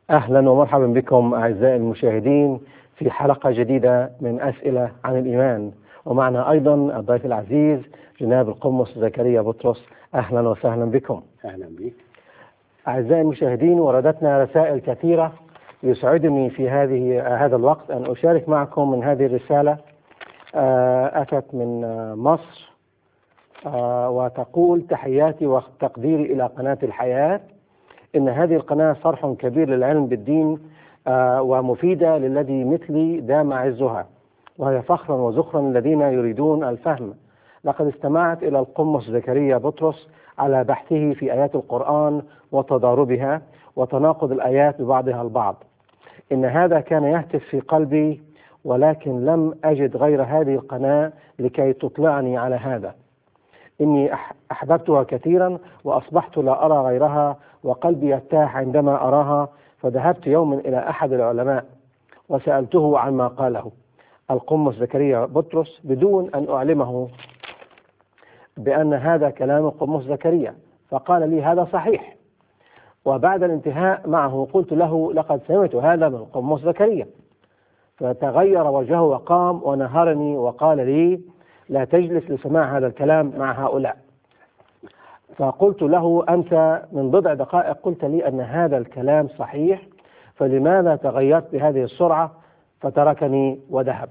أهلا ومرحبا بكم أعزائي المشاهدين في حلقة جديدة من أسئلة عن الإيمان ومعنا أيضا الضيف العزيز جناب القمص زكريا بطرس أهلا وسهلا بكم اهلا بك أعزائي المشاهدين وردتنا رسائل كثيرة يسعدني في هذه هذا الوقت أن أشارك معكم من هذه الرسالة آه، أتت من آه، مصر آه، وتقول تحياتي وتقديري إلى قناة الحياة إن هذه القناة صرح كبير للعلم بالدين آه، ومفيدة للذي مثلي دام عزها وهي فخرا وزخرا للذين يريدون الفهم لقد استمعت إلى القمص زكريا بطرس على بحثه في آيات القرآن وتضاربها وتناقض الآيات ببعضها البعض إن هذا كان يهتف في قلبي ولكن لم أجد غير هذه القناة لكي تطلعني على هذا إني أح- أحببتها كثيرا وأصبحت لا أرى غيرها وقلبي يرتاح عندما أراها فذهبت يوما إلى أحد العلماء وسألته عما قاله القمص زكريا بطرس بدون أن أعلمه بأن هذا كلام القمص زكريا فقال لي هذا صحيح وبعد الانتهاء معه قلت له لقد سمعت هذا من القمص زكريا فتغير وجهه وقام ونهرني وقال لي لا تجلس لسماع هذا الكلام مع هؤلاء فقلت له أنت من بضع دقائق قلت لي أن هذا الكلام صحيح فلماذا تغيرت بهذه السرعة فتركني وذهب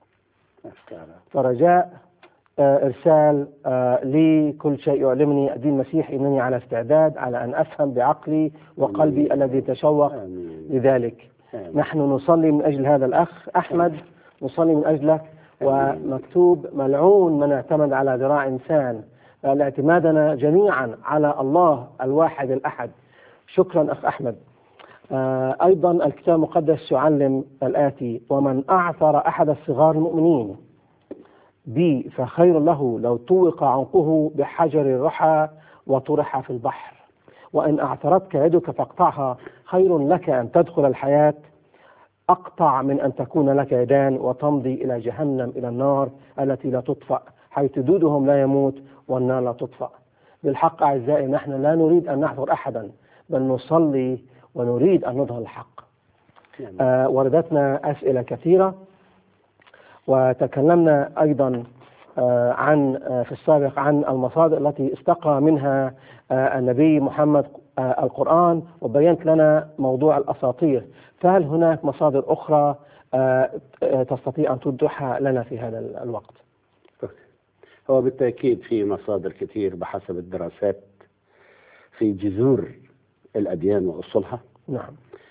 فرجاء آه، إرسال آه، لي كل شيء يعلمني الدين المسيحي أنني على استعداد على أن أفهم بعقلي وقلبي الذي تشوق امين لذلك آمين. نحن نصلي من أجل هذا الأخ أحمد نصلي من أجلك ومكتوب ملعون من اعتمد على ذراع إنسان اعتمادنا جميعا على الله الواحد الأحد شكرا أخ أحمد آه، أيضا الكتاب المقدس يعلم الآتي ومن أعثر أحد الصغار المؤمنين بي فخير له لو طوق عنقه بحجر الرحى وطرح في البحر وإن أعثرتك يدك فاقطعها خير لك أن تدخل الحياة أقطع من أن تكون لك يدان وتمضي إلى جهنم إلى النار التي لا تطفأ حيث دودهم لا يموت والنار لا تطفأ بالحق أعزائي نحن لا نريد أن نحضر أحدا بل نصلي ونريد أن نظهر الحق آمين. آه وردتنا أسئلة كثيرة وتكلمنا أيضا آه عن آه في السابق عن المصادر التي استقى منها آه النبي محمد آه القرآن وبينت لنا موضوع الأساطير فهل هناك مصادر أخرى آه آه، تستطيع أن توضحها لنا في هذا ال- الوقت هو بالتأكيد في مصادر كثير بحسب الدراسات في جذور الأديان وأصولها نعم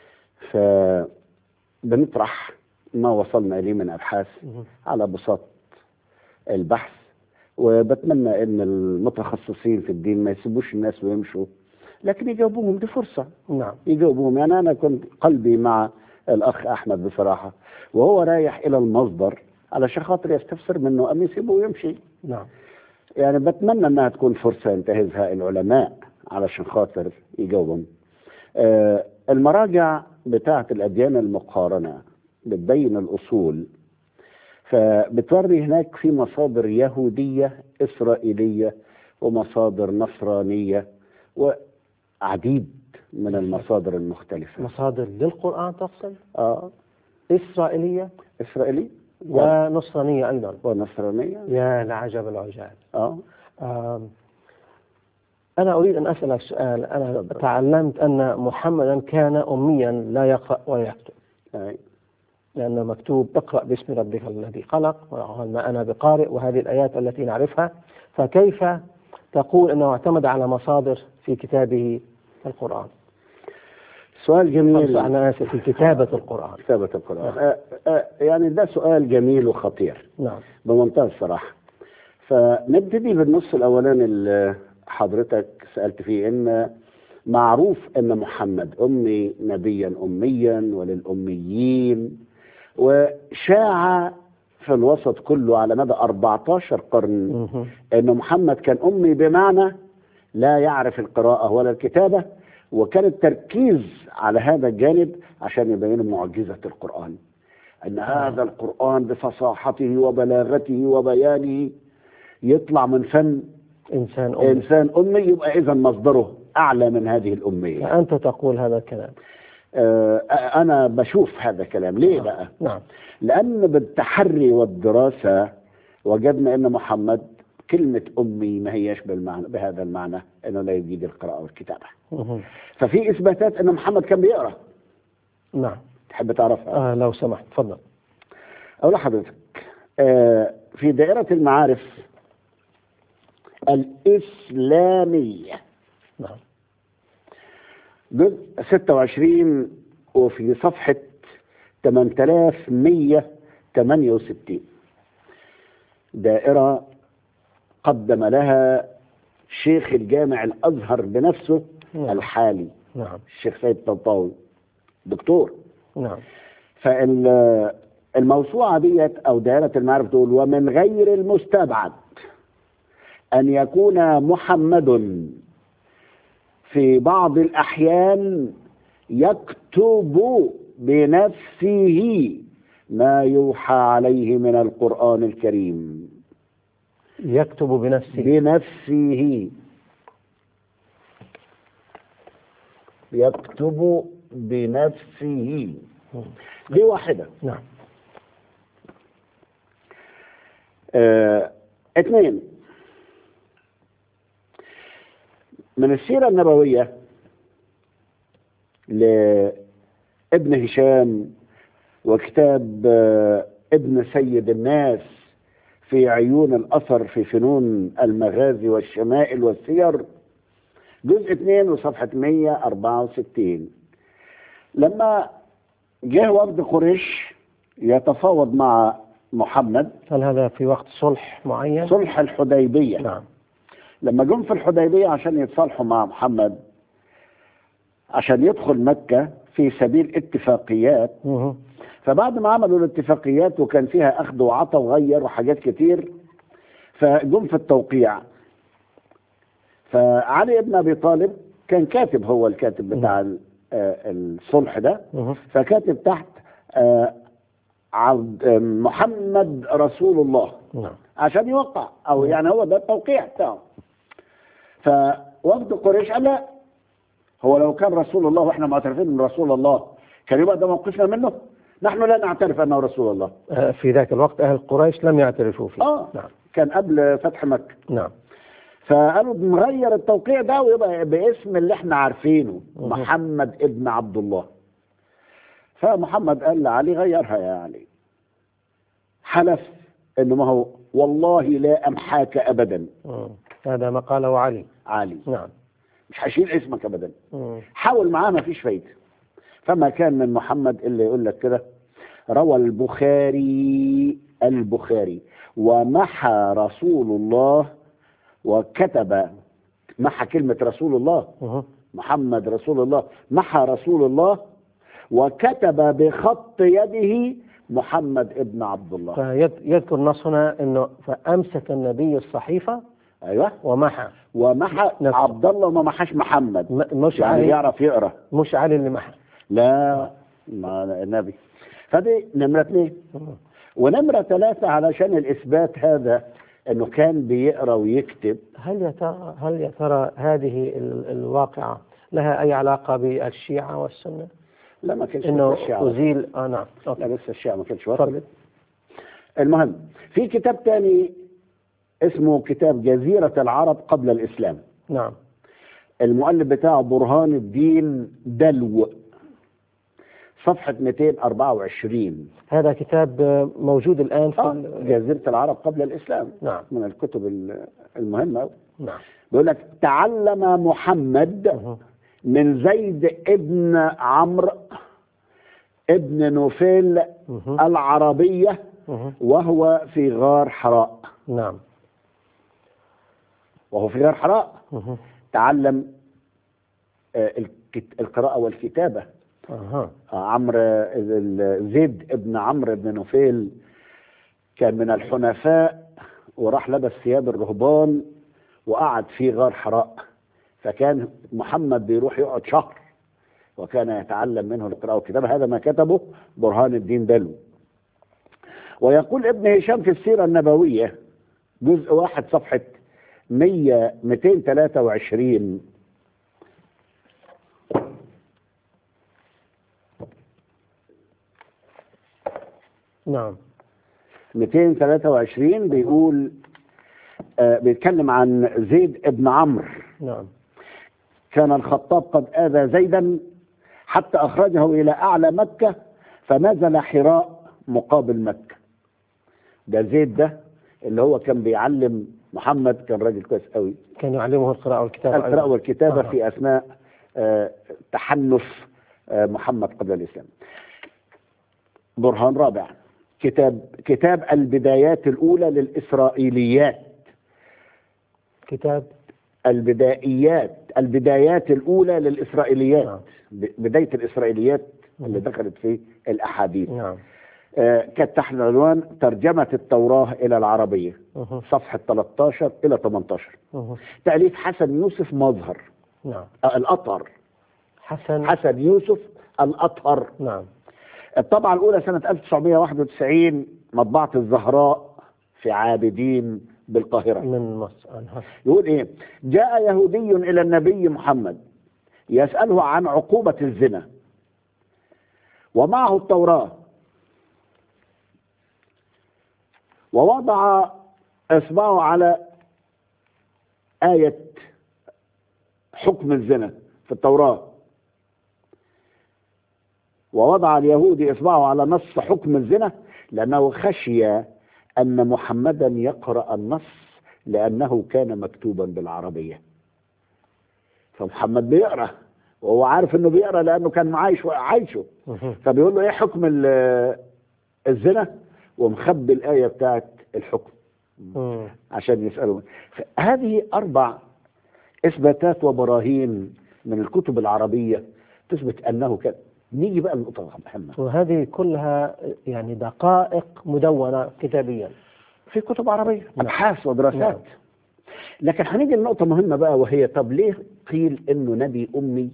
فبنطرح ما وصلنا إليه من أبحاث مهم. على بساط البحث وبتمنى ان المتخصصين في الدين ما يسيبوش الناس ويمشوا لكن يجاوبوهم دي فرصه نعم يجاوبوهم يعني انا كنت قلبي مع الاخ احمد بصراحه وهو رايح الى المصدر علشان خاطر يستفسر منه ام يسيبه ويمشي نعم يعني بتمنى انها تكون فرصه ينتهزها العلماء علشان خاطر يجاوبهم آه المراجع بتاعه الاديان المقارنه بتبين الاصول فبتوري هناك في مصادر يهوديه اسرائيليه ومصادر نصرانيه وعديد من المصادر المختلفه مصادر للقرآن تقصد اه إسرائيلية اسرائيلي ونصرانية أيضا ونصرانيه يا لعجب العجاب اه آم، أنا أريد أن أسألك سؤال أنا تعلمت أن محمدا كان أميا لا يقرأ ولا يكتب آه. لأنه مكتوب اقرأ باسم ربك الذي خلق وقال ما أنا بقارئ وهذه الآيات التي نعرفها فكيف تقول أنه اعتمد على مصادر في كتابه القرآن سؤال جميل أنا آسف في كتابة القرآن كتابة القرآن آه آه يعني ده سؤال جميل وخطير نعم بمنتهى الصراحة فنبتدي بالنص الأولاني اللي حضرتك سألت فيه إن معروف أن محمد أمي نبيا أميا وللأميين وشاع في الوسط كله على مدى 14 قرن مهم. أن محمد كان أمي بمعنى لا يعرف القراءة ولا الكتابة وكان التركيز على هذا الجانب عشان يبين معجزة القرآن أن هذا القرآن بفصاحته وبلاغته وبيانه يطلع من فم إنسان أمي إنسان أمي يبقى إذا مصدره أعلى من هذه الأمية فأنت تقول هذا الكلام آه، أنا بشوف هذا الكلام ليه بقى نعم لأن بالتحري والدراسة وجدنا أن محمد كلمة أمي ما هيش بالمعنى بهذا المعنى أنه لا يجيد القراءة والكتابة مهم. ففي إثباتات أن محمد كان بيقرأ نعم تحب تعرفها آه لو سمحت تفضل أقول لحضرتك آه، في دائرة المعارف الإسلامية نعم جزء 26 وفي صفحة 8168 دائرة قدم لها شيخ الجامع الأزهر بنفسه نعم. الحالي نعم الشيخ سيد طنطاوي دكتور نعم فالموسوعة ديت أو دائرة المعرفة تقول ومن غير المستبعد أن يكون محمد في بعض الأحيان يكتب بنفسه ما يوحى عليه من القرآن الكريم يكتب بنفسه بنفسه يكتب بنفسه دي واحدة نعم آه، اثنين من السيرة النبوية لابن هشام وكتاب آه، ابن سيد الناس في عيون الأثر في فنون المغازي والشمائل والسير جزء 2 وصفحة 164 لما جه وفد قريش يتفاوض مع محمد هل هذا في وقت صلح معين؟ صلح الحديبية نعم لما جم في الحديبية عشان يتصالحوا مع محمد عشان يدخل مكة في سبيل اتفاقيات مهم. فبعد ما عملوا الاتفاقيات وكان فيها أخذ وعطى وغير وحاجات كتير فجم في التوقيع فعلي بن أبي طالب كان كاتب هو الكاتب بتاع ال- آه، الصلح ده مهم. فكاتب تحت آه، عبد آه، محمد رسول الله نعم عشان يوقع او يعني هو ده التوقيع بتاعه فوفد قريش قال لا هو لو كان رسول الله واحنا معترفين من رسول الله كان يبقى ده موقفنا منه نحن لا نعترف انه رسول الله آه، في ذاك الوقت أهل قريش لم يعترفوا فيه اه نعم كان قبل فتح مكه نعم فقالوا نغير التوقيع ده ويبقى باسم اللي احنا عارفينه مه. محمد ابن عبد الله فمحمد قال لعلي غيرها يا علي حلف انه ما هو والله لا امحاك ابدا مم. هذا ما قاله علي علي نعم مش هشيل اسمك ابدا مم. حاول معاه ما فيش فايده فما كان من محمد الا يقول لك كده روى البخاري البخاري ومحى رسول الله وكتب محى كلمة رسول الله مهم. محمد رسول الله محى رسول الله وكتب بخط يده محمد ابن عبد الله فيذكر النص هنا انه فامسك النبي الصحيفه ايوه ومحى ومحى نفسه. عبد الله وما محاش محمد م- مش يعني علي يعرف يقرا مش علي اللي محى لا ما النبي فدي نمرة اثنين مم. ونمرة ثلاثة علشان الإثبات هذا إنه كان بيقرأ ويكتب هل يا ترى هل يا ترى هذه ال- الواقعه لها اي علاقه بالشيعه والسنه؟ لا ما كانش انه لسه الشيعة ازيل اه نعم لا أوكي. لسه الشيعة ما كانش تفضل. وصلت المهم في كتاب تاني اسمه كتاب جزيرة العرب قبل الإسلام نعم المؤلف بتاعه برهان الدين دلو صفحة 224 هذا كتاب آه، موجود الان في آه ال- جزيرة العرب قبل الإسلام نعم من الكتب ال- المهمة أوي. نعم بيقول لك تعلم محمد مهم. من زيد ابن عمرو ابن نوفيل مهم. العربية مهم. وهو في غار حراء نعم وهو في غار حراء مهم. تعلم آه، الكت- القراءة والكتابة اها آه، عمرو ال- زيد ابن عمرو بن نوفيل كان من الحنفاء وراح لبس ثياب الرهبان وقعد في غار حراء فكان محمد بيروح يقعد شهر وكان يتعلم منه القراءة والكتابة هذا ما كتبه برهان الدين دلو ويقول ابن هشام في السيرة النبوية جزء واحد صفحة 100 223 نعم 223 بيقول آه بيتكلم عن زيد ابن عمرو نعم كان الخطاب قد آذى زيدا حتى أخرجه إلى أعلى مكة فنزل حراء مقابل مكة ده زيد ده اللي هو كان بيعلم محمد كان راجل كويس قوي كان يعلمه القراءة والكتابة القراءة أيضاً. والكتابة آه. في أثناء آه، تحنف آه، محمد قبل الإسلام برهان رابع كتاب كتاب البدايات الأولى للإسرائيليات كتاب البدائيات البدايات الأولى للإسرائيليات نعم. ب- بداية الإسرائيليات اللي مم. دخلت في الأحاديث نعم آه، كانت تحت عنوان ترجمة التوراة إلى العربية مه. صفحة 13 إلى 18 مه. تأليف حسن يوسف مظهر نعم آه، الأطهر حسن حسن يوسف الأطهر نعم الطبعة الأولى سنة 1991 مطبعة الزهراء في عابدين بالقاهرة من مصر أنها. يقول إيه جاء يهودي إلى النبي محمد يسأله عن عقوبة الزنا ومعه التوراة ووضع إصبعه على آية حكم الزنا في التوراة ووضع اليهودي إصبعه على نص حكم الزنا لأنه خشي أن محمدا يقرأ النص لأنه كان مكتوبا بالعربية فمحمد بيقرأ وهو عارف انه بيقرأ لأنه كان عايش عايشه مه. فبيقول له ايه حكم ال- الزنا ومخبي الآية بتاعت الحكم مه. عشان يسألوا هذه أربع إثباتات وبراهين من الكتب العربية تثبت أنه كان نيجي بقى لنقطة مهمة وهذه كلها يعني دقائق مدونة كتابيا في كتب عربية نعم. أبحاث ودراسات نعم. لكن هنيجي لنقطة مهمة بقى وهي طب ليه قيل إنه نبي أمي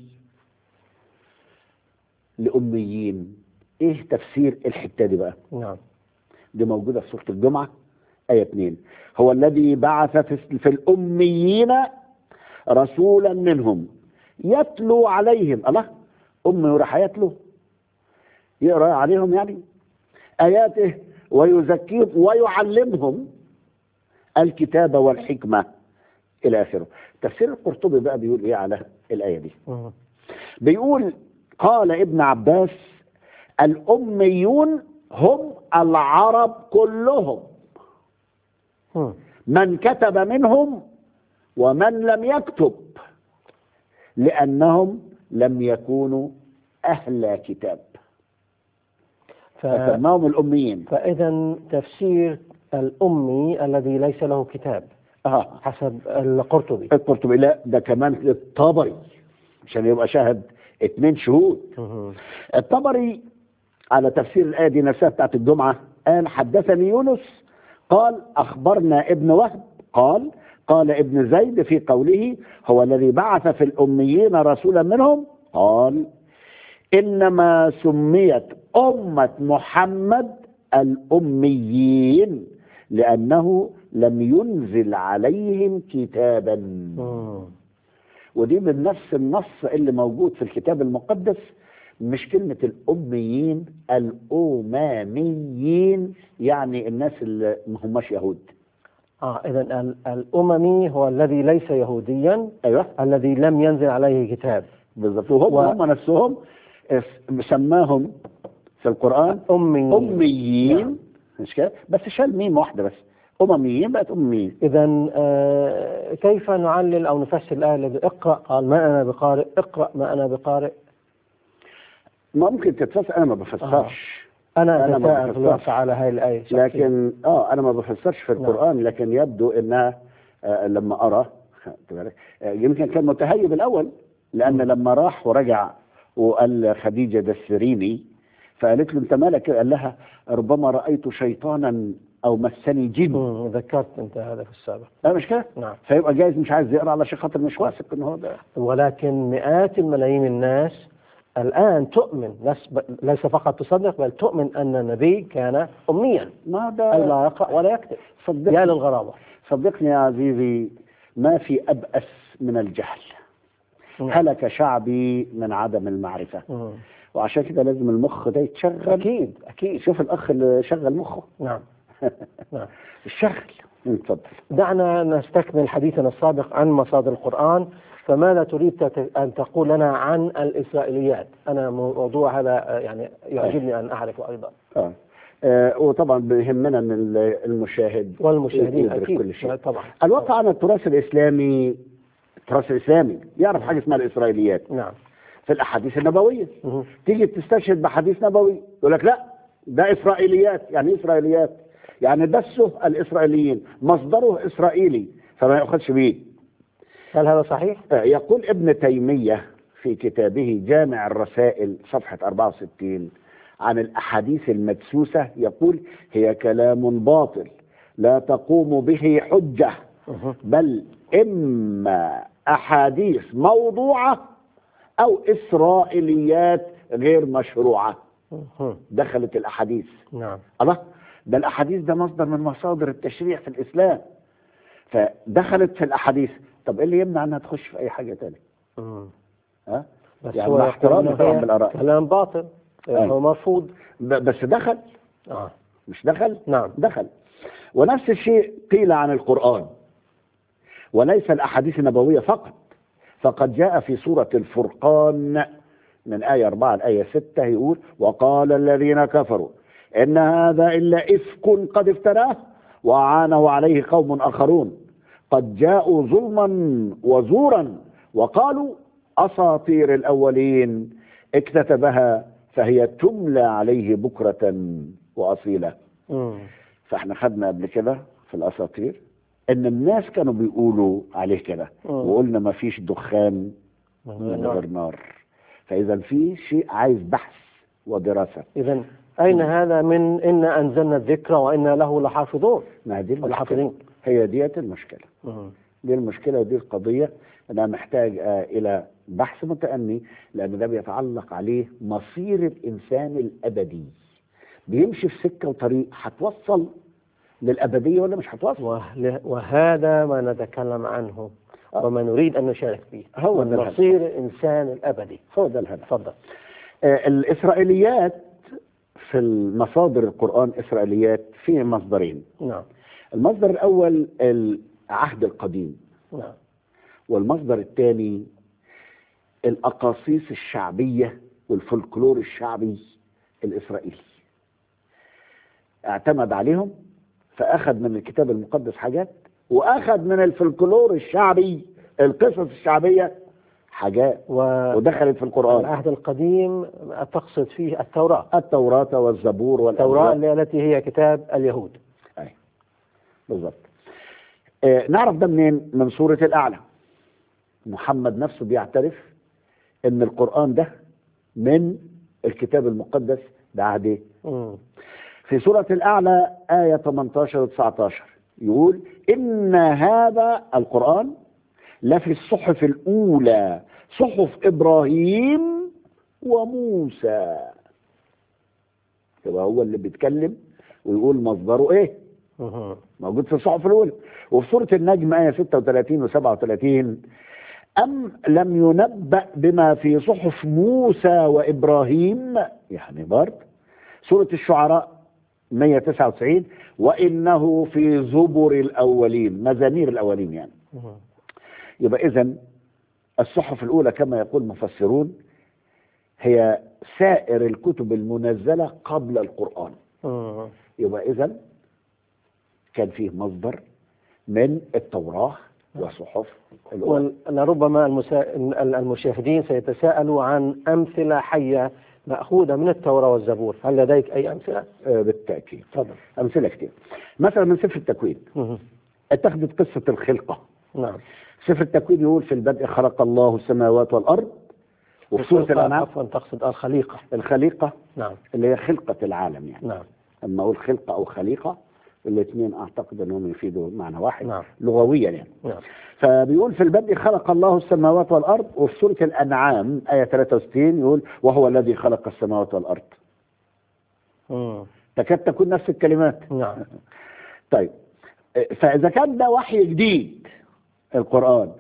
لأميين إيه تفسير الحتة دي بقى نعم دي موجودة في سورة الجمعة آية 2 هو الذي بعث في, في الأميين رسولا منهم يتلو عليهم الله أمي وراح يتلو يقرأ عليهم يعني آياته ويزكيهم ويعلمهم الكتاب والحكمة إلى آخره تفسير القرطبي بقى بيقول إيه على الآية دي مه. بيقول قال ابن عباس الأميون هم العرب كلهم مه. من كتب منهم ومن لم يكتب لأنهم لم يكونوا أهل كتاب ف... فسماهم الأميين فإذا تفسير الأمي الذي ليس له كتاب آه. حسب القرطبي القرطبي لا ده كمان الطبري عشان يبقى شاهد اتنين شهود مه. الطبري على تفسير الآية دي نفسها بتاعت الجمعة قال حدثني يونس قال أخبرنا ابن وهب قال قال ابن زيد في قوله هو الذي بعث في الأميين رسولا منهم قال إنما سميت أمة محمد الأميين لأنه لم ينزل عليهم كتابا مه. ودي من نفس النص اللي موجود في الكتاب المقدس مش كلمة الأميين الأمميين يعني الناس اللي ما هماش يهود آه إذا ال- الأممي هو الذي ليس يهوديا أيوه الذي لم ينزل عليه كتاب بالظبط وهم و- هم نفسهم اس- سماهم في القرآن أمي أميين مش كده بس شال ميم واحدة بس أمميين بقت أميين إذا آه كيف نعلل أو نفسر الآية الذي اقرأ قال ما أنا بقارئ اقرأ ما أنا بقارئ ممكن تتفسر أنا ما بفسرش أنا أنا ما أتساءل في بفسرش. الواقع على هذه الآية شخصياً. لكن اه انا ما بفسرش في نعم. القران لكن يبدو انها آه لما ارى خدت بالك؟ آه يمكن كان متهيب الاول لان مم. لما راح ورجع وقال خديجه دسريني فقالت له انت مالك قال لها ربما رايت شيطانا او مسني جن مم، ذكرت أنت هذا في السابق لا مش كده نعم فيبقى جايز مش عايز يقرا علشان خاطر مش واثق ان هو ده ولكن مئات الملايين من الناس الآن تؤمن لس- ليس فقط تصدق بل تؤمن أن النبي كان أميا ما أي ده لا يقرأ ولا يكتب يا صدقني للغرابة صدقني يا عزيزي ما في ابأس من الجهل نعم. هلك شعبي من عدم المعرفه مم. وعشان كده لازم المخ ده يتشغل اكيد اكيد شوف الاخ اللي شغل مخه نعم نعم الشغل اتفضل دعنا نستكمل حديثنا السابق عن مصادر القرآن فماذا تريد تت- أن تقول لنا عن الإسرائيليات أنا موضوع هذا آه، يعني يعجبني أن أعرفه أيضا اه آه، وطبعا بيهمنا ان ال- المشاهد والمشاهدين يدرك أكيد كل شيء طبعا الواقع عن التراث الاسلامي التراث الاسلامي يعرف حاجه اسمها الاسرائيليات نعم في الاحاديث النبويه مه. تيجي تستشهد بحديث نبوي يقول لك لا ده اسرائيليات يعني ايه اسرائيليات يعني دسه الاسرائيليين مصدره اسرائيلي فما ياخذش بيه هل هذا صحيح؟ آه، يقول ابن تيميه في كتابه جامع الرسائل صفحه 64 عن الاحاديث المدسوسه يقول هي كلام باطل لا تقوم به حجه مه. بل اما احاديث موضوعه او اسرائيليات غير مشروعه مه. دخلت الاحاديث نعم الله ده الاحاديث ده مصدر من مصادر التشريع في الاسلام فدخلت في الاحاديث طب ايه اللي يمنع انها تخش في اي حاجه تانية مه. ها بس يعني هو مع يقول احترامي إنه طبعا هي بالآراء. كلام باطل أي. هو مرفوض ب- بس دخل آه. مش دخل نعم دخل ونفس الشيء قيل عن القرآن وليس الأحاديث النبوية فقط فقد جاء في سورة الفرقان من آية 4 لآية 6 يقول وقال الذين كفروا إن هذا إلا إفك قد افتراه وأعانه عليه قوم آخرون قد جاءوا ظلما وزورا وقالوا أساطير الأولين اكتتبها فهي تملى عليه بكرة وأصيلا مم. فاحنا خدنا قبل كده في الاساطير ان الناس كانوا بيقولوا عليه كده مم. وقلنا ما فيش دخان من غير نار فاذا في شيء عايز بحث ودراسه إذا أين هذا من إن أنزلنا الذكر وإنا له لحافظون ما هي دي المشكله والحافظين هي ديت المشكله مم. دي المشكله ودي القضيه انا محتاج آه الى بحث متأني لان ده بيتعلق عليه مصير الانسان الابدي بيمشي في سكه وطريق هتوصل للابديه ولا مش هتوصل وه- وهذا ما نتكلم عنه وما نريد أن نشارك فيه هو ده الهدف. مصير الإنسان الأبدي هو ده الهدف تفضل آه، الإسرائيليات في المصادر القرآن إسرائيليات في مصدرين نعم المصدر الأول العهد القديم نعم والمصدر الثاني الأقاصيص الشعبية والفولكلور الشعبي الإسرائيلي اعتمد عليهم فأخذ من الكتاب المقدس حاجات وأخذ من الفولكلور الشعبي القصص الشعبية حاجات و- ودخلت في القرآن العهد القديم تقصد فيه التوراة التوراة والزبور التوراة والأنبياء التي هي كتاب اليهود أي بالظبط آه نعرف ده منين من سورة الأعلى محمد نفسه بيعترف ان القرآن ده من الكتاب المقدس بعهد إيه؟ مم. في سورة الأعلى آية 18 و 19 يقول إن هذا القرآن لفي الصحف الأولى صحف إبراهيم وموسى يبقى هو اللي بيتكلم ويقول مصدره إيه مم. موجود في الصحف الأولى وفي سورة النجم آية 36 و 37 أم لم ينبأ بما في صحف موسى وإبراهيم يعني برضه سورة الشعراء 199 وإنه في زبر الأولين مزامير الأولين يعني مم. يبقى إذا الصحف الأولى كما يقول مفسرون هي سائر الكتب المنزلة قبل القرآن مم. يبقى إذا كان فيه مصدر من التوراة وصحف الأولى ولربما المسا... المشاهدين سيتساءلوا عن أمثلة حية مأخوذة من التوراة والزبور هل لديك أي أمثلة؟ آه، بالتأكيد تفضل أمثلة كتير مثلا من سفر التكوين مم. اتخذت قصة الخلقة نعم سفر التكوين يقول في البدء خلق الله السماوات والأرض وفي سورة الأنعام عفوا تقصد الخليقة الخليقة نعم اللي هي خلقة العالم يعني نعم أما أقول خلقة أو خليقة الاثنين أعتقد أنهم يفيدوا معنى واحد نعم. لغويا يعني نعم فبيقول في البدء خلق الله السماوات والأرض وفي سورة الأنعام آية 63 يقول وهو الذي خلق السماوات والأرض مم. تكاد تكون نفس الكلمات نعم طيب فإذا كان ده وحي جديد القرآن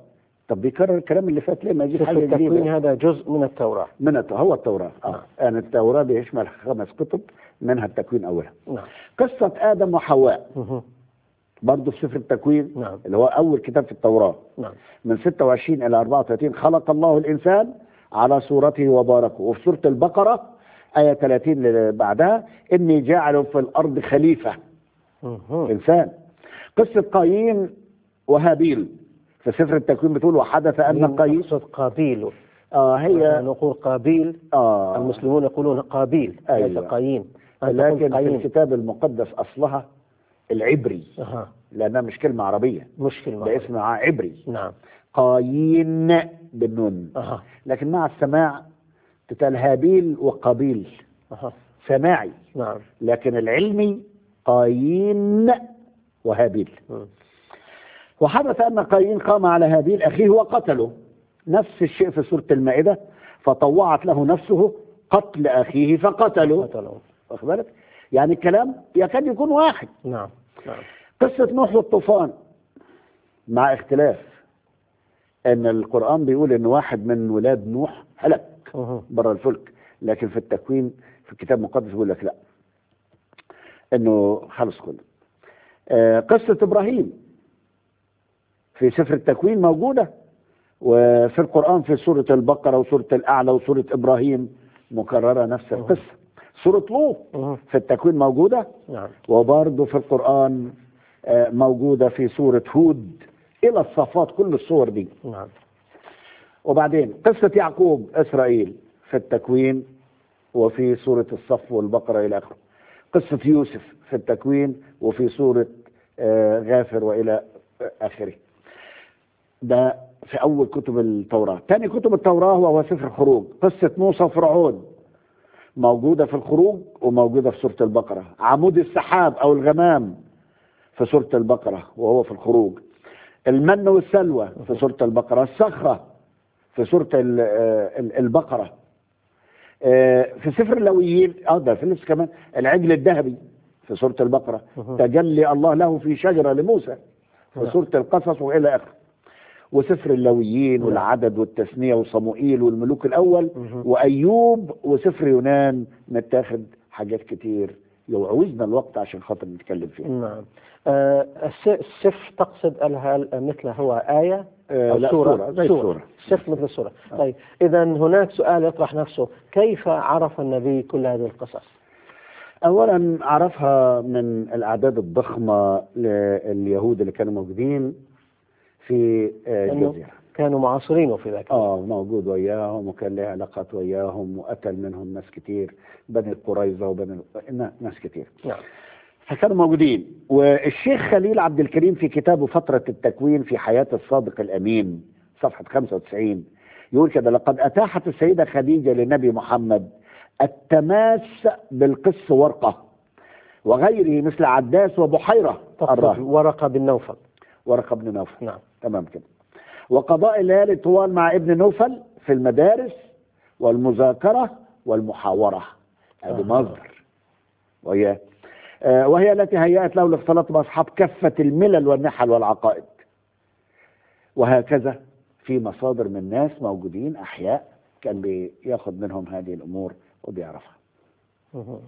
طب بيكرر الكلام اللي فات ليه ما يجيب سفر حاجه التكوين جديده هذا جزء من التوراة من الت- هو التوراه نعم. اه يعني التوراه بيشمل خمس كتب منها التكوين اولها نعم قصه ادم وحواء مه. برضه في سفر التكوين نعم اللي هو اول كتاب في التوراه نعم من 26 الى 34 خلق الله الانسان على صورته وباركه وفي سوره البقره ايه 30 اللي بعدها اني جاعل في الارض خليفه مه. انسان قصه قايين وهابيل في سفر التكوين بتقول وحدث ان قايين يقصد قابيل اه هي نقول قابيل اه المسلمون يقولون قابيل ليس أيوة. قايين أنت لكن قلت في قايين الكتاب المقدس اصلها العبري أها لانها مش كلمه عربيه مشكلة ده اسم عبري نعم قايين بالنون أها لكن مع السماع تتقال هابيل وقابيل أها سماعي نعم لكن العلمي قايين وهابيل مم. وحدث أن قايين قام على هابيل أخيه وقتله نفس الشيء في سورة المائدة فطوعت له نفسه قتل أخيه فقتله قتلوا واخد بالك يعني الكلام يكاد يكون واحد نعم نعم قصة نوح والطوفان مع اختلاف ان القرآن بيقول ان واحد من ولاد نوح هلك مه. بره الفلك لكن في التكوين في الكتاب المقدس بيقول لك لا انه خلص كله آه قصة ابراهيم في سفر التكوين موجودة وفي القرآن في سورة البقرة وسورة الأعلى وسورة إبراهيم مكررة نفس القصة سورة لوط مه. في التكوين موجودة نعم وبرضه في القرآن آه، موجودة في سورة هود إلى الصفات كل الصور دي نعم وبعدين قصة يعقوب إسرائيل في التكوين وفي سورة الصف والبقرة إلى آخره قصة يوسف في التكوين وفي سورة آه، غافر وإلى آخره ده في أول كتب التوراة تاني كتب التوراة وهو سفر الخروج قصة موسى وفرعون موجودة في الخروج وموجودة في سورة البقرة عمود السحاب أو الغمام في سورة البقرة وهو في الخروج المن والسلوى في سورة البقرة الصخرة في سورة ال- آه، ال- البقرة آه، في سفر اللويين اه ده في لسه كمان العجل الذهبي في سورة البقرة مه. تجلي الله له في شجرة لموسى في نعم. سورة القصص وإلى آخره وسفر اللويين نعم. والعدد والتثنية وصموئيل والملوك الأول مه. وأيوب وسفر يونان متاخد حاجات كتير يعوزنا الوقت عشان خاطر نتكلم فيها نعم آه، الس- السف تقصد لها مثل هو آية آه أو لا سورة سورة زي سورة السف مثل السورة طيب إذا هناك سؤال يطرح نفسه كيف عرف النبي كل هذه القصص أولا عرفها من الأعداد الضخمة لليهود اللي كانوا موجودين في آه، لأنه الجزيرة كانوا معاصرينه في ذاك اه موجود وياهم وكان له علاقات وياهم وقتل منهم ناس كتير بني قريظة وبني نا- ناس كتير نعم فكانوا موجودين والشيخ خليل عبد الكريم في كتابه فترة التكوين في حياة الصادق الأمين صفحة 95 يقول كده لقد أتاحت السيدة خديجة للنبي محمد التماس بالقس ورقة وغيره مثل عداس وبحيرة تقصد الراهب ورقة بن نوفل ورقة بن نوفل نعم تمام كده وقضاء الليالي طوال مع ابن نوفل في المدارس والمذاكرة والمحاورة هذه أها. مصدر وهي آه، وهي التي هيأت له الاختلاط بأصحاب كافة الملل والنحل والعقائد وهكذا في مصادر من ناس موجودين أحياء كان بياخد منهم هذه الأمور وبيعرفها مه.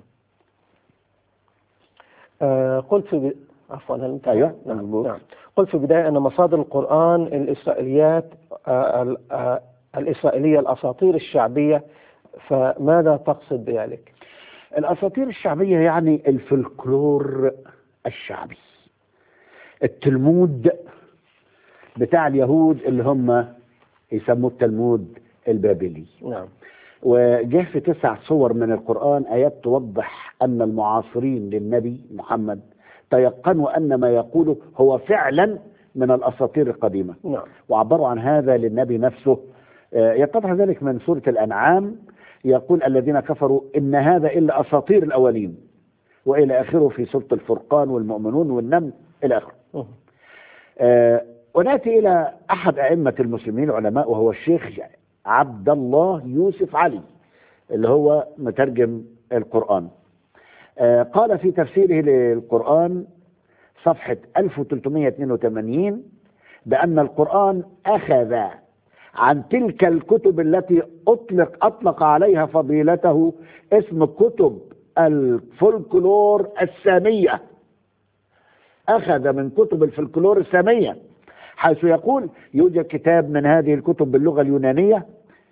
آه، قلت في ب... عفوا هل انت أيوة، نعم. مظبوط. نعم. قلت في البداية أن مصادر القرآن الإسرائيليات آه، ال- آه، الإسرائيلية الأساطير الشعبية فماذا تقصد بذلك؟ الأساطير الشعبية يعني الفلكلور الشعبي التلمود بتاع اليهود اللي هم يسموه التلمود البابلي نعم وجه في تسع صور من القرآن آيات توضح أن المعاصرين للنبي محمد تيقنوا أن ما يقوله هو فعلا من الأساطير القديمة نعم وعبروا عن هذا للنبي نفسه آه، يتضح ذلك من سورة الأنعام يقول الذين كفروا إن هذا إلا أساطير الأولين وإلى آخره في سورة الفرقان والمؤمنون والنمل إلى آخره مه. آه، ونأتي إلى أحد أئمة المسلمين العلماء وهو الشيخ عبد الله يوسف علي اللي هو مترجم القرآن آه، قال في تفسيره للقرآن صفحة 1382 بأن القرآن أخذ عن تلك الكتب التي أطلق أطلق عليها فضيلته اسم كتب الفولكلور السامية أخذ من كتب الفولكلور السامية حيث يقول يوجد كتاب من هذه الكتب باللغة اليونانية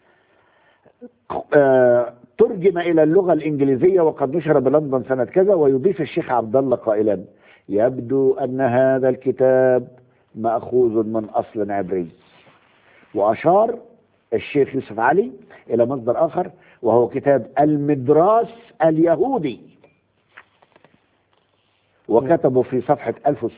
آه، ترجم إلى اللغة الإنجليزية وقد نشر بلندن سنة كذا ويضيف الشيخ عبد الله قائلا يبدو أن هذا الكتاب مأخوذ من أصل عبري وأشار الشيخ يوسف علي إلى مصدر آخر وهو كتاب المدراس اليهودي وكتبه في صفحة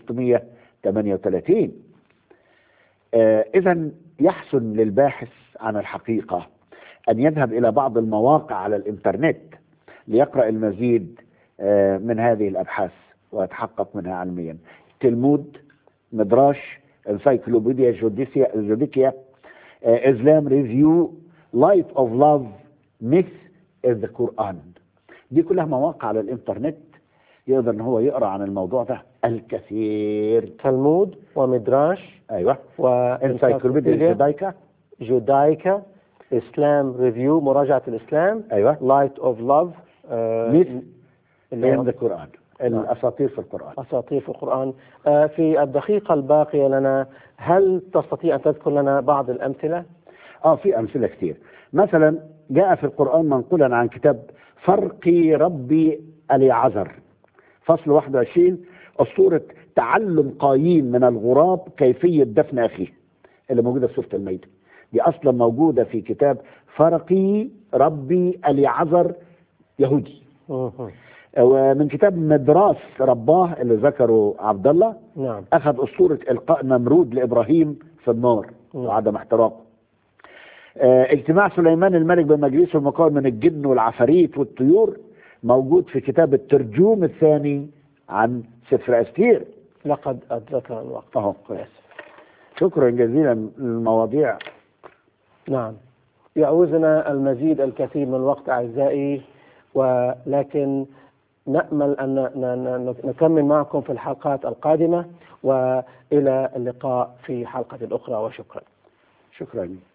1638 آه إذا يحسن للباحث عن الحقيقة أن يذهب إلى بعض المواقع على الإنترنت ليقرأ المزيد آه من هذه الأبحاث ويتحقق منها علميا تلمود مدراش انسايكلوبيديا جوديسيا جوديكيا اسلام ريفيو لايف اوف لاف ميث ذا قران دي كلها مواقع على الانترنت يقدر ان هو يقرا عن الموضوع ده الكثير تلمود ومدراش ايوه انسايكلوبيديا وانسايكلوبيديا جودايكا جودايكا اسلام ريفيو مراجعة الاسلام ايوه لايت اوف لاف ميث اللي ان هو ذا قران الاساطير في القران اساطير في القرآن آه، في الدقيقة الباقية لنا هل تستطيع ان تذكر لنا بعض الامثلة؟ اه في امثله كتير مثلا جاء في القران منقولا عن كتاب فرقي ربي اليعذر فصل 21 اسطوره تعلم قايين من الغراب كيفيه دفن اخيه اللي موجوده في سوره المائده دي اصلا موجوده في كتاب فرقي ربي اليعذر يهودي مهم. ومن كتاب مدراس رباه اللي ذكره عبد الله نعم اخذ اسطوره القاء نمرود لابراهيم في النار نعم. وعدم احتراقه آه، اجتماع سليمان الملك بمجلسه المكون من الجن والعفاريت والطيور موجود في كتاب الترجوم الثاني عن سفر استير لقد ادركنا الوقت اهو كويس شكرا جزيلا للمواضيع نعم يعوزنا المزيد الكثير من الوقت أعزائي ولكن نأمل أن ن- ن- ن- نكمل معكم في الحلقات القادمة وإلى اللقاء في حلقة أخرى وشكرا شكرا